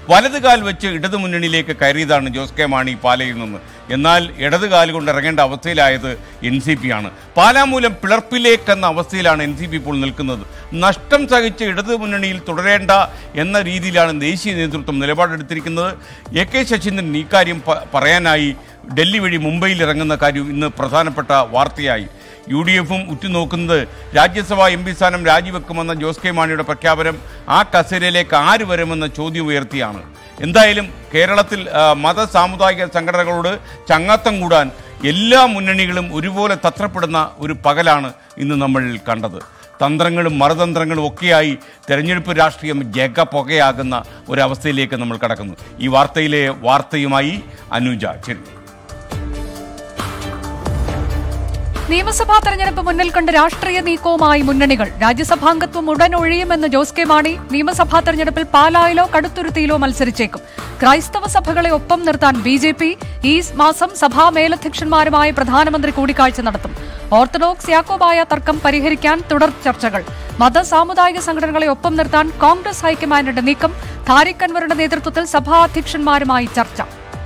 വലതുകാൽ വെച്ച് ഇടതു മുന്നണിയിലേക്ക് കയറിയതാണ് ജോസ് കെ മാണി പാലയിൽ നിന്ന് എന്നാൽ ഇടതുകാൽ കൊണ്ട് ഇറങ്ങേണ്ട അവസ്ഥയിലായത് എൻ സി പി ആണ് പാലാ മൂലം പിളർപ്പിലേക്കെന്ന അവസ്ഥയിലാണ് എൻ സി പി ഇപ്പോൾ നിൽക്കുന്നത് നഷ്ടം സഹിച്ച് ഇടതു മുന്നണിയിൽ തുടരേണ്ട എന്ന രീതിയിലാണ് ദേശീയ നേതൃത്വം നിലപാടെടുത്തിരിക്കുന്നത് എ കെ ശശീന്ദ്രൻ ഇക്കാര്യം പ- പറയാനായി ഡൽഹി വഴി മുംബൈയിൽ ഇറങ്ങുന്ന കാര്യം ഇന്ന് പ്രധാനപ്പെട്ട വാർത്തയായി യു ഡി എഫും ഉറ്റുനോക്കുന്നത് രാജ്യസഭാ എം പി സ്ഥാനം രാജിവെക്കുമെന്ന ജോസ് കെ മാണിയുടെ പ്രഖ്യാപനം ആ കസേരയിലേക്ക് ആര് വരുമെന്ന ചോദ്യം ഉയർത്തിയാണ് എന്തായാലും കേരളത്തിൽ ആ, മത സാമുദായിക സംഘടനകളോട് ചങ്ങാത്തം കൂടാൻ എല്ലാ മുന്നണികളും ഒരുപോലെ തത്രപ്പെടുന്ന ഒരു പകലാണ് ഇന്ന് നമ്മൾ കണ്ടത് തന്ത്രങ്ങളും മറുതന്ത്രങ്ങളും ഒക്കെയായി തെരഞ്ഞെടുപ്പ് രാഷ്ട്രീയം ജഗ പുകയാകുന്ന ഒരവസ്ഥയിലേക്ക് നമ്മൾ കടക്കുന്നു ഈ വാർത്തയിലെ വാർത്തയുമായി അനുജ ശരി നിയമസഭാ തെരഞ്ഞെടുപ്പ് മുന്നിൽ കണ്ട് രാഷ്ട്രീയ നീക്കവുമായി മുന്നണികൾ രാജ്യസഭാംഗത്വം ഉടൻ ഒഴിയുമെന്ന് ജോസ് കെ മാണി നിയമസഭാ തെരഞ്ഞെടുപ്പിൽ പാലായിലോ കടുത്തുരുത്തിയിലോ മത്സരിച്ചേക്കും ക്രൈസ്തവ സഭകളെ ഒപ്പം നിർത്താൻ ബി ജെ പി ഈ മാസം സഭാ മേലധ്യക്ഷന്മാരുമായി പ്രധാനമന്ത്രി കൂടിക്കാഴ്ച നടത്തും ഓർത്തഡോക്സ് യാക്കോബായ തർക്കം പരിഹരിക്കാൻ തുടർ ചർച്ചകൾ മത സാമുദായിക സംഘടനകളെ ഒപ്പം നിർത്താൻ കോൺഗ്രസ് ഹൈക്കമാൻഡിന്റെ നീക്കം താരിഖ് അൻവറുടെ നേതൃത്വത്തിൽ സഭാ അധ്യക്ഷന്മാരുമായി ചർച്ച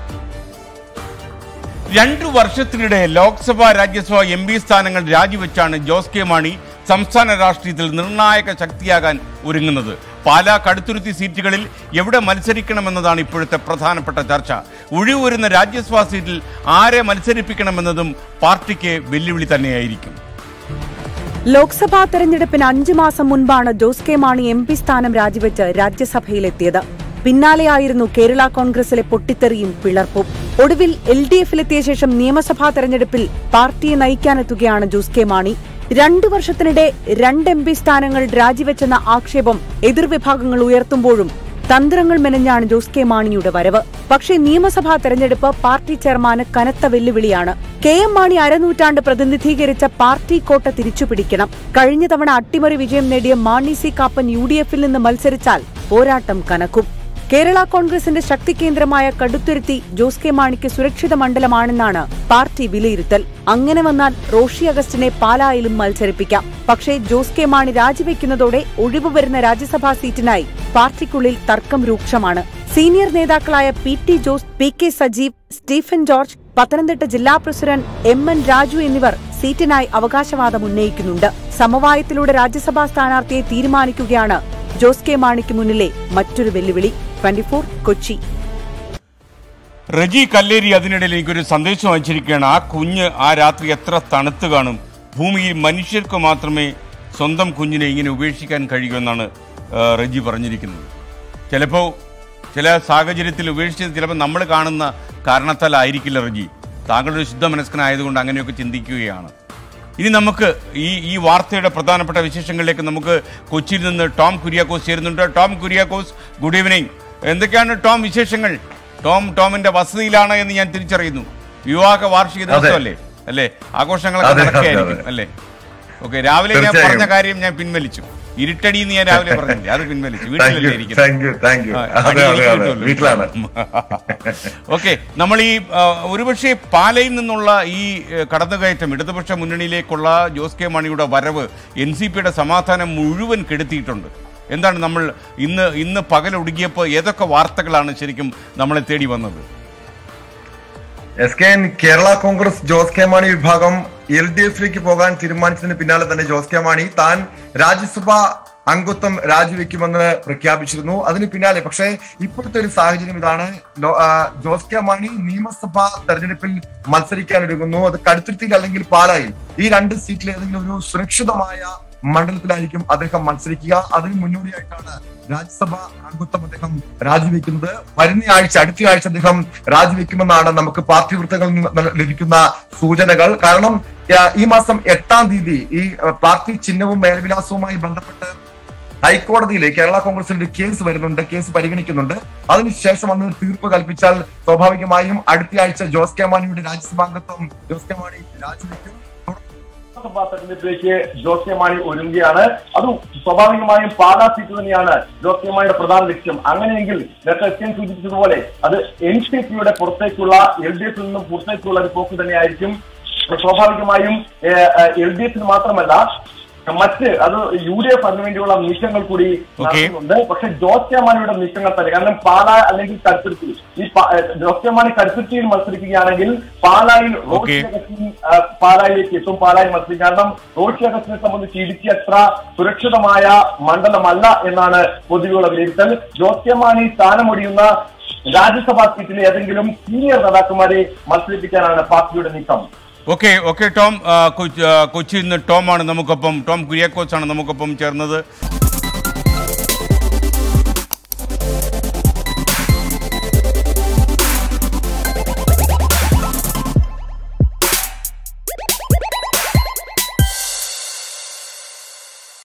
രണ്ടു വർഷത്തിനിടെ ലോക്സഭ രാജ്യസഭ എം പി സ്ഥാനങ്ങൾ രാജിവെച്ചാണ് ജോസ് കെ മാണി സംസ്ഥാന രാഷ്ട്രീയത്തിൽ നിർണായക ശക്തിയാകാൻ ഒരുങ്ങുന്നത് പാലാ കടുത്തുരുത്തി സീറ്റുകളിൽ എവിടെ മത്സരിക്കണമെന്നതാണ് ഇപ്പോഴത്തെ പ്രധാനപ്പെട്ട ചർച്ച ഒഴിവരുന്ന രാജ്യസഭാ സീറ്റിൽ ആരെ മത്സരിപ്പിക്കണമെന്നതും പാർട്ടിക്ക് വെല്ലുവിളി തന്നെയായിരിക്കും ലോക്സഭാ തെരഞ്ഞെടുപ്പിന് അഞ്ചു മാസം മുൻപാണ് ജോസ് കെ മാണി എം പി സ്ഥാനം രാജിവെച്ച് രാജ്യസഭയിലെത്തിയത് പിന്നാലെയായിരുന്നു കേരള കോൺഗ്രസിലെ പൊട്ടിത്തെറിയും പിളർപ്പും ഒടുവിൽ എൽ ഡി എഫിലെത്തിയ ശേഷം നിയമസഭാ തെരഞ്ഞെടുപ്പിൽ പാർട്ടിയെ നയിക്കാനെത്തുകയാണ് ജോസ് കെ മാണി രണ്ടു വർഷത്തിനിടെ രണ്ട് എം പി സ്ഥാനങ്ങൾ രാജിവെച്ചെന്ന ആക്ഷേപം എതിർവിഭാഗങ്ങൾ ഉയർത്തുമ്പോഴും തന്ത്രങ്ങൾ മെനഞ്ഞാണ് ജോസ് കെ മാണിയുടെ വരവ് പക്ഷേ നിയമസഭാ തെരഞ്ഞെടുപ്പ് പാർട്ടി ചെയർമാന് കനത്ത വെല്ലുവിളിയാണ് കെ എം മാണി അരനൂറ്റാണ്ട് പ്രതിനിധീകരിച്ച പാർട്ടി കോട്ട തിരിച്ചുപിടിക്കണം കഴിഞ്ഞ തവണ അട്ടിമറി വിജയം നേടിയ മാണി സി കാപ്പൻ യു ഡി എഫിൽ നിന്ന് മത്സരിച്ചാൽ പോരാട്ടം കനക്കും കേരള കോൺഗ്രസിന്റെ ശക്തി കേന്ദ്രമായ കടുത്തുരുത്തി ജോസ് കെ മാണിക്ക് സുരക്ഷിത മണ്ഡലമാണെന്നാണ് പാർട്ടി വിലയിരുത്തൽ അങ്ങനെ വന്നാൽ റോഷി അഗസ്റ്റിനെ പാലായിലും മത്സരിപ്പിക്കാം പക്ഷേ ജോസ് കെ മാണി രാജിവെക്കുന്നതോടെ ഒഴിവ് വരുന്ന രാജ്യസഭാ സീറ്റിനായി പാർട്ടിക്കുള്ളിൽ തർക്കം രൂക്ഷമാണ് സീനിയർ നേതാക്കളായ പി ടി ജോസ് പി കെ സജീവ് സ്റ്റീഫൻ ജോർജ് പത്തനംതിട്ട ജില്ലാ പ്രസിഡന്റ് എം എൻ രാജു എന്നിവർ സീറ്റിനായി അവകാശവാദം ഉന്നയിക്കുന്നുണ്ട് സമവായത്തിലൂടെ രാജ്യസഭാ സ്ഥാനാർത്ഥിയെ തീരുമാനിക്കുകയാണ് ജോസ് കെ മാണിക്ക് മുന്നിലെ മറ്റൊരു വെല്ലുവിളി ട്വന്റി കൊച്ചി റജി കല്ലേരി അതിനിടയിൽ എനിക്കൊരു സന്ദേശം അയച്ചിരിക്കുകയാണ് ആ കുഞ്ഞ് ആ രാത്രി എത്ര തണുത്ത് കാണും ഭൂമിയിൽ മനുഷ്യർക്ക് മാത്രമേ സ്വന്തം കുഞ്ഞിനെ ഇങ്ങനെ ഉപേക്ഷിക്കാൻ കഴിയൂ എന്നാണ് ആ, റജി പറഞ്ഞിരിക്കുന്നത് ചിലപ്പോൾ ചില സാഹചര്യത്തിൽ ഉപേക്ഷിച്ചത് ചിലപ്പോൾ നമ്മൾ കാണുന്ന കാരണത്താലായിരിക്കില്ല റജി താങ്കളൊരു ശുദ്ധ മനസ്കനായതുകൊണ്ട് അങ്ങനെയൊക്കെ ചിന്തിക്കുകയാണ് ഇനി നമുക്ക് ഈ ഈ വാർത്തയുടെ പ്രധാനപ്പെട്ട വിശേഷങ്ങളിലേക്ക് നമുക്ക് കൊച്ചിയിൽ നിന്ന് ടോം കുര്യാക്കോസ് ചേരുന്നുണ്ട് ടോം കുര്യാക്കോസ് ഗുഡ് ഈവനിങ് എന്തൊക്കെയാണ് ടോം വിശേഷങ്ങൾ ടോം ടോമിന്റെ വസതിയിലാണ് എന്ന് ഞാൻ തിരിച്ചറിയുന്നു വിവാഹ വാർഷിക ദിവസമല്ലേ അല്ലേ ആഘോഷങ്ങളൊക്കെ അതെ, അതെ, നടക്കുകയായിരിക്കും അതെ. അല്ലേ ഓക്കെ രാവിലെ ഞാൻ തീർച്ചയായും. പറഞ്ഞ കാര്യം ഞാൻ പിൻവലിച്ചു ഇരുട്ടടി എന്ന് ഞാൻ രാവിലെ പറഞ്ഞില്ലേ അത് പിൻവലിച്ചു താങ്ക് വീട്ടിലല്ലേ യു ഇരിക്കുന്നത് താങ്ക് യു താങ്ക് യു ആ, അതെ അടി അതെ എനിക്ക് അതെ കിട്ടുമല്ലോ. വീട്ടിലാണ് ഓക്കെ നമ്മൾ ഈ ആ, ഒരുപക്ഷെ പാലയിൽ നിന്നുള്ള ഈ ഏ, കടന്നുകയറ്റം ഇടതുപക്ഷ മുന്നണിയിലേക്കുള്ള ജോസ് കെ മാണിയുടെ വരവ് എൻ സി പിയുടെ സമാധാനം മുഴുവൻ കെടുത്തിയിട്ടുണ്ട് എന്താണ് നമ്മൾ ഇന്ന് ഇന്ന് പകലൊടുങ്ങിയപ്പോൾ ഏതൊക്കെ വാർത്തകളാണ് ശരിക്കും നമ്മളെ തേടി വന്നത് S K N Kerala Congress Jose K Mani വിഭാഗം എൽ ഡി എഫിലേക്ക് പോകാൻ തീരുമാനിച്ചതിന് പിന്നാലെ തന്നെ ജോസ് കെ മാണി താൻ രാജ്യസഭ അംഗത്വം രാജിവെക്കുമെന്ന് പ്രഖ്യാപിച്ചിരുന്നു അതിന് പിന്നാലെ പക്ഷേ ഇപ്പോഴത്തെ ഒരു സാഹചര്യം ഇതാണ് ലോ- ആ, ജോസ് കെ മാണി നിയമസഭാ തെരഞ്ഞെടുപ്പിൽ മത്സരിക്കാൻ ഒരുങ്ങുന്നു അത് കടുത്തുരുത്തിയിൽ അല്ലെങ്കിൽ പാലായിൽ ഈ രണ്ട് സീറ്റിൽ ഏതെങ്കിലും ഒരു സുരക്ഷിതമായ മണ്ഡലത്തിലായിരിക്കും അദ്ദേഹം മത്സരിക്കുക അതിന് മുന്നോടിയായിട്ടാണ് രാജ്യസഭ അംഗത്വം അദ്ദേഹം രാജിവെക്കുന്നത് വരുന്ന ആഴ്ച അടുത്ത ആഴ്ച അദ്ദേഹം രാജിവെക്കുമെന്നാണ് നമുക്ക് പാർട്ടി വൃത്തങ്ങളിൽ നിന്ന് ലഭിക്കുന്ന സൂചനകൾ കാരണം ആ, ഈ മാസം എട്ടാം തീയതി ഈ ആ, പാർട്ടി ചിഹ്നവും മേൽവിലാസവുമായി ബന്ധപ്പെട്ട് ഹൈക്കോടതിയിൽ കേരള കോൺഗ്രസിൽ ഒരു കേസ് വരുന്നുണ്ട് കേസ് പരിഗണിക്കുന്നുണ്ട് അതിനുശേഷം അന്ന് തീർപ്പ് കൽപ്പിച്ചാൽ സ്വാഭാവികമായും അടുത്ത ആഴ്ച ജോസ് കെ മാണിയുടെ രാജ്യസഭാംഗത്വം ജോസ് കെ മാണി രാജിവെക്കും ലോക്സഭാ തെരഞ്ഞെടുപ്പിലേക്ക് ജോസ് കെ മാണി ഒരുങ്ങുകയാണ് അതും സ്വാഭാവികമായും പാലാ സീറ്റ് തന്നെയാണ് ജോസ് കെ മാണിയുടെ പ്രധാന ലക്ഷ്യം അങ്ങനെയെങ്കിൽ നേരത്തെ എസ് കെ സൂചിപ്പിച്ചതുപോലെ അത് എൻ സി പിയുടെ പുറത്തേക്കുള്ള എൽ ഡി എഫിൽ നിന്നും പുറത്തേക്കുള്ള ഒരു പോക്ക് തന്നെയായിരിക്കും സ്വാഭാവികമായും എൽ ഡി എഫിന് മാത്രമല്ല മറ്റ് അത് യു ഡി എഫ് അതിനുവേണ്ടിയുള്ള നീക്കങ്ങൾ കൂടി Okay. നടത്തുന്നുണ്ട് പക്ഷെ ജോസ് കെ മാണിയുടെ നീക്കങ്ങൾ തന്നെ കാരണം പാല അല്ലെങ്കിൽ കരുത്തുരുത്തി ഈ പ- ഏഹ് ജോസ് കെ മാണി കരുത്തുരുത്തിയിൽ മത്സരിക്കുകയാണെങ്കിൽ പാലായിൽ റോഷി Okay. അഗസ്റ്റിൻ ആ, പാലായിലേക്ക് എത്തും പാലായിൽ മത്സരിക്കും കാരണം റോഷി അഗസ്റ്റിനെ സംബന്ധിച്ച് ഇടുക്കി അത്ര സുരക്ഷിതമായ മണ്ഡലമല്ല എന്നാണ് പൊതുവെയുള്ള വിലയിരുത്തൽ ജോസ് കെ മാണി സ്ഥാനമൊടിയുന്ന രാജ്യസഭാ സീറ്റിൽ ഏതെങ്കിലും സീനിയർ നേതാക്കന്മാരെ മത്സരിപ്പിക്കാനാണ് പാർട്ടിയുടെ നീക്കം ഓക്കെ ഓക്കെ ടോം ആ, കൊച്ചി- ആ, കൊച്ചിയിൽ നിന്ന് ടോമാണ് നമുക്കൊപ്പം ടോം കുര്യാക്കോസ് ആണ് നമുക്കൊപ്പം ചേർന്നത്